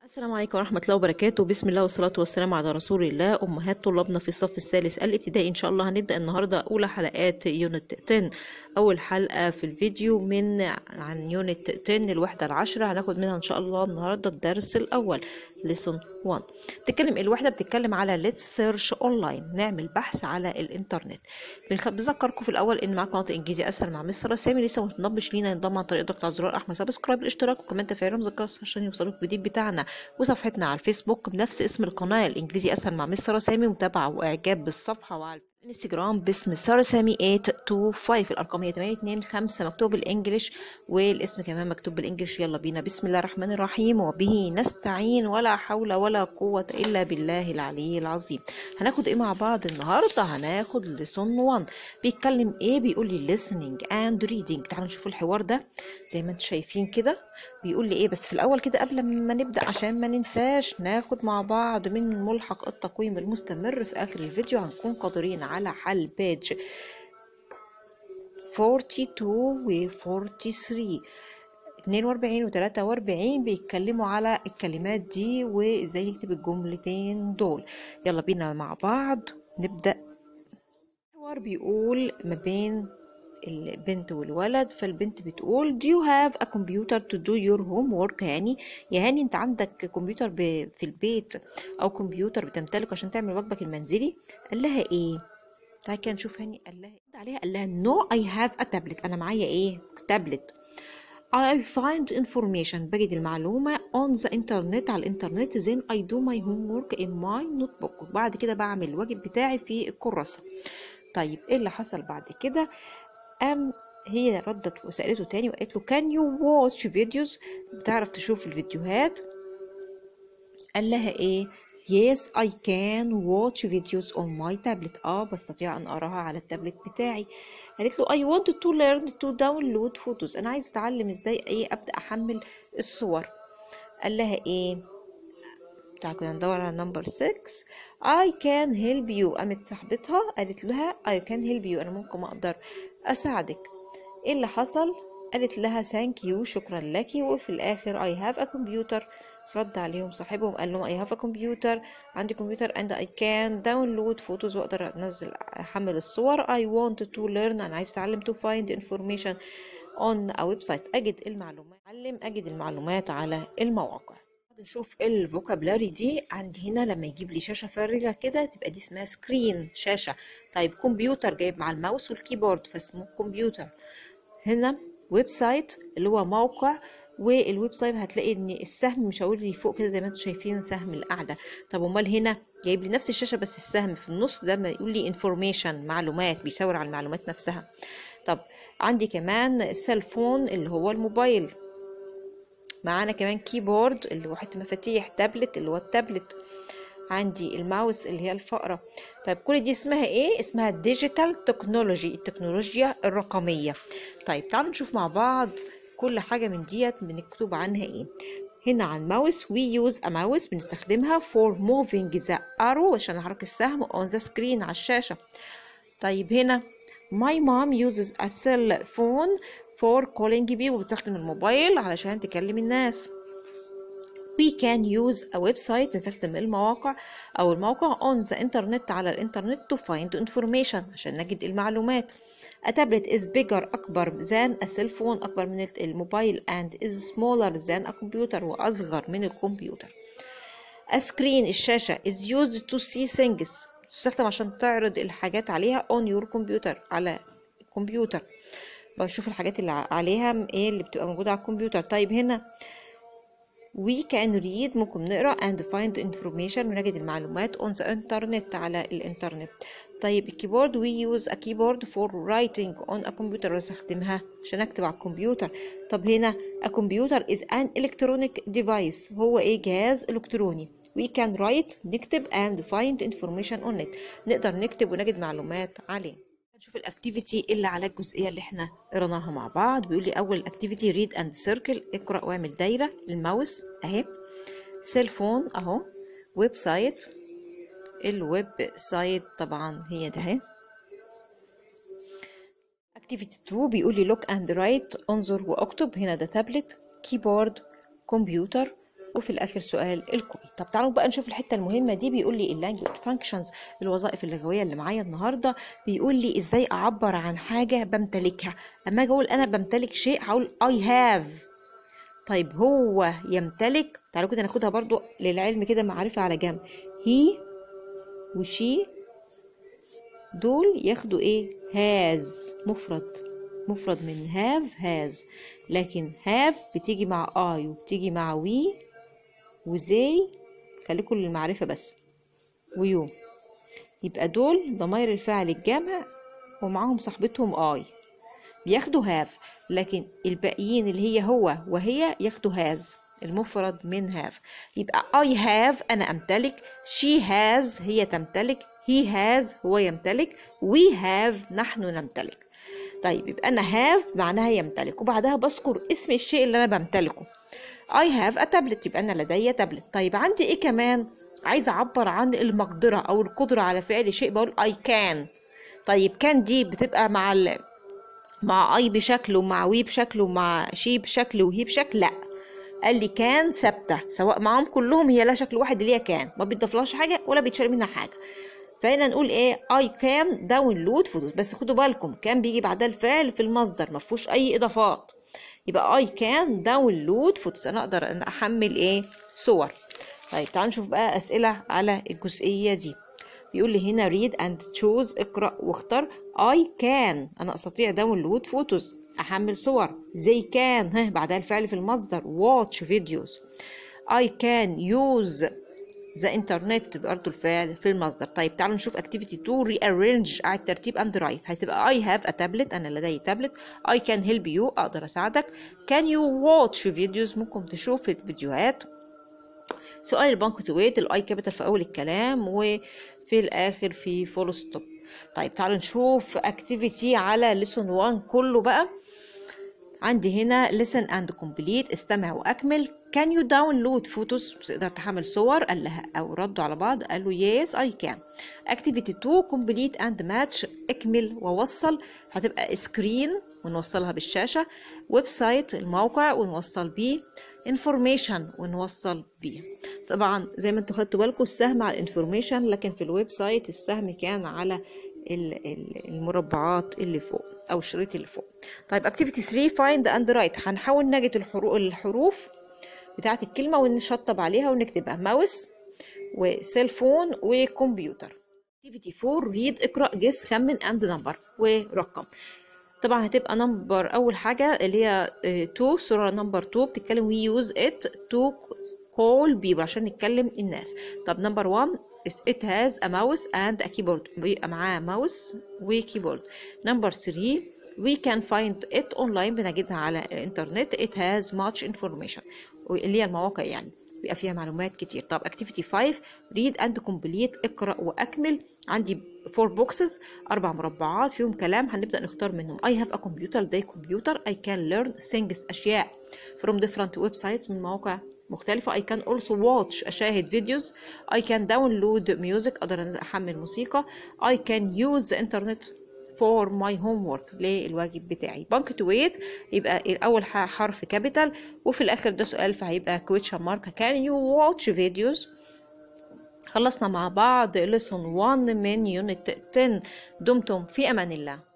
السلام عليكم ورحمة الله وبركاته بسم الله والصلاة والسلام على رسول الله أمهات طلابنا في الصف الثالث الابتدائي إن شاء الله هنبدأ النهاردة أولى حلقات يونت 10 أول حلقة في الفيديو من عن يونت 10 الوحدة العشرة هناخد منها إن شاء الله النهاردة الدرس الأول ليسون 1 بتتكلم الوحدة بتتكلم على let's search online نعمل بحث على الإنترنت بنخ- بذكركم في الأول إن معاكم قناة إنجليزي أسهل مع مستر سامي لسه متنضمش لينا ينضم عن طريق ضغط على زرار أحمر سبسكرايب الاشتراك وكمان تفعيل رمز الجرس عشان يوصلوك الجديد بتاعنا وصفحتنا على الفيسبوك بنفس اسم القناة الإنجليزي أسهل مع مستر سامي ومتابعة وإعجاب بالصفحة وعلى الانستجرام باسم سارة سامي 825 الأرقام هي 825 مكتوب بالإنجليش والاسم كمان مكتوب بالإنجليش يلا بينا بسم الله الرحمن الرحيم وبه نستعين ولا حول ولا قوة إلا بالله العلي العظيم هناخد إيه مع بعض النهاردة هناخد لسون 1 بيتكلم إيه بيقول لي listening and reading تعالوا نشوف الحوار ده زي ما انتم شايفين كده بيقول لي ايه بس في الاول كده قبل ما نبدا عشان ما ننساش ناخد مع بعض من ملحق التقويم المستمر في اخر الفيديو هنكون قادرين على حل بيج 42 و 43 42 و 43 بيتكلموا على الكلمات دي وازاي نكتب الجملتين دول يلا بينا مع بعض نبدا الحوار بيقول ما بين البنت والولد فالبنت بتقول do you have a computer to do your homework يعني يا هاني انت عندك كمبيوتر ب... في البيت او كمبيوتر بتمتلكه عشان تعمل واجبك المنزلي قال لها ايه تعالى كده نشوف هاني قال لها رد عليها قال لها no I have a tablet انا معايا ايه تابلت I find information بجد المعلومة on the internet على الانترنت then I do my homework in my notebook وبعد كده بعمل الواجب بتاعي في الكراسة طيب ايه اللي حصل بعد كده قام هي ردت وسألته تاني وقالت له can you watch videos بتعرف تشوف الفيديوهات قال لها ايه yes I can watch videos on my tablet اه بستطيع ان اراها على التابلت بتاعي قالت له I want to learn to download photos انا عايزه اتعلم ازاي ايه ابدا احمل الصور قال لها ايه تعالى كنا ندور على نمبر 6 I can help you قامت صاحبتها قالت لها I can help you انا ممكن اقدر اساعدك ايه اللي حصل قالت لها thank you شكرا لك وفي الاخر I have a computer رد عليهم صاحبهم قال لهم I have a computer عندي كمبيوتر and I can download photos واقدر انزل احمل الصور I want to learn انا عايز اتعلم to find information on a website اجد المعلومات اتعلم اجد المعلومات على المواقع نشوف الفوكابلاري دي عندي هنا لما يجيب لي شاشه فارغه كده تبقى دي اسمها سكرين شاشه طيب كمبيوتر جايب مع الماوس والكيبورد فاسمه كمبيوتر هنا ويب سايت اللي هو موقع والويب سايت هتلاقي ان السهم مشاور لي فوق كده زي ما انتم شايفين سهم القاعده طب امال هنا جايب لي نفس الشاشه بس السهم في النص ده ما يقول لي انفورميشن معلومات بيشاور على المعلومات نفسها طب عندي كمان السيل فون اللي هو الموبايل معانا كمان كيبورد اللي هو حته مفاتيح تابلت اللي هو التابلت عندي الماوس اللي هي الفأرة طيب كل دي اسمها ايه اسمها ديجيتال تكنولوجي التكنولوجيا الرقمية طيب تعالوا نشوف مع بعض كل حاجة من ديت بنكتب عنها ايه هنا على الماوس we use a mouse بنستخدمها for moving the arrow عشان نحرك السهم on the screen على الشاشة طيب هنا my mom uses a cell phone for calling people بتستخدم الموبايل علشان تكلم الناس we can use a website بنستخدم المواقع أو الموقع on the internet على الإنترنت to find information عشان نجد المعلومات a tablet is bigger أكبر than a cell phone أكبر من الموبايل and is smaller than a computer وأصغر من الكمبيوتر a screen الشاشة is used to see things تستخدم عشان تعرض الحاجات عليها on your computer على الكمبيوتر بشوف الحاجات اللي عليها ايه اللي بتبقى موجودة على الكمبيوتر طيب هنا we can read ممكن نقرا and find information ونجد المعلومات on the internet على الانترنت طيب الكيبورد we use a keyboard for writing on a computer بستخدمها عشان اكتب على الكمبيوتر طب هنا a computer is an electronic device هو ايه جهاز الكتروني we can write نكتب and find information on it نقدر نكتب ونجد معلومات عليه نشوف الاكتيفيتي اللي على الجزئيه اللي احنا قريناها مع بعض بيقول لي اول اكتيفيتي ريد اند سيركل اقرا واعمل دايره الماوس اهي سيل فون اهو ويب سايت الويب سايت طبعا هي ده اهي اكتيفيتي 2 بيقول لي لوك اند رايت انظر واكتب هنا ده تابلت كيبورد كمبيوتر وفي الاخر سؤال الكوي طب تعالوا بقى نشوف الحته المهمه دي بيقول لي اللانجوج فانكشنز الوظائف اللغويه اللي معايا النهارده بيقول لي ازاي اعبر عن حاجه بمتلكها اما اجي اقول انا بمتلك شيء هقول I have طيب هو يمتلك تعالوا كده ناخدها برضو للعلم كده معرفة على جنب he وشي دول ياخدوا ايه has مفرد مفرد من have has لكن have بتيجي مع I وبتيجي مع we وزي خليكم للمعرفة بس ويو يبقى دول ضمائر الفاعل الجمع ومعاهم صاحبتهم I بياخدوا have لكن الباقيين اللي هي هو وهي ياخدوا has المفرد من have يبقى I have أنا أمتلك she has هي تمتلك he has هو يمتلك we have نحن نمتلك طيب يبقى أنا have معناها يمتلك وبعدها بذكر اسم الشيء اللي أنا بمتلكه I have a tablet يبقى أنا لدي تابلت طيب عندي إيه كمان عايزة أعبر عن المقدرة أو القدرة على فعل شيء بقول I can طيب كان دي بتبقى مع ال مع اي بشكل ومع وي بشكل ومع شي بشكل وهي بشكل لا قال لي كان ثابته سواء معاهم كلهم هي لا شكل واحد اللي هي كان ما بيتضافلهاش حاجه ولا بيتشال منها حاجه فهنا نقول ايه اي كان داونلود فوتوز بس خدوا بالكم كان بيجي بعدها الفعل في المصدر ما فيهوش اي اضافات يبقى اي كان داونلود فوتوز انا اقدر ان احمل ايه صور طيب تعالوا نشوف بقى اسئله على الجزئيه دي بيقول لي هنا read and choose اقرأ واختار I can أنا أستطيع داونلود فوتوز أحمل صور زي كان ها بعدها الفعل في المصدر watch videos I can use the internet برضه الفعل في المصدر طيب تعالوا نشوف activity 2 rearrange أعد ترتيب and write هتبقى I have a tablet أنا لدي تابلت I can help you أقدر أساعدك can you watch videos ممكن تشوف الفيديوهات سؤال البنكتويت الاي كابيتال في اول الكلام وفي الاخر في فول ستوب طيب تعالوا نشوف اكتيفيتي على ليسون 1 كله بقى عندي هنا listen and complete استمع واكمل can you download photos تقدر تحمل صور قال لها او ردوا على بعض قالوا yes I can activity 2 complete and match اكمل ووصل هتبقى screen ونوصلها بالشاشة ويب سايت الموقع ونوصل بيه information ونوصل بيه طبعا زي ما انتوا خدتوا بالكم السهم على الانفورميشن لكن في الويب سايت السهم كان على المربعات اللي فوق او الشريط اللي فوق طيب activity 3 find and write هنحاول نجد الحروف الحروف بتاعه الكلمه ونشطب عليها ونكتبها ماوس وسيل فون وكمبيوتر activity 4 read اقرا جس خمن and number ورقم طبعا هتبقى نمبر اول حاجه اللي هي 2 سوره نمبر 2 بتتكلم we use it to call people عشان نتكلم الناس طب نمبر 1 it has a mouse and a keyboard بيبقى معاه ماوس وكيبورد نمبر 3 we can find it online بنجدها على الانترنت it has much information اللي هي المواقع يعني بيبقى فيها معلومات كتير طب activity 5 read and complete اقرأ وأكمل عندي four boxes أربع مربعات فيهم كلام هنبدأ نختار منهم I have a computer they computer I can learn things أشياء from different websites من مواقع مختلفة I can also watch أشاهد فيديوز I can download music أقدر أحمل موسيقى I can use the internet for my homework للواجب بتاعي punctuate يبقى الأول حرف كابيتال وفي الآخر ده سؤال فهيبقى question mark can you watch videos خلصنا مع بعض lesson 1 من unit 10 دمتم في أمان الله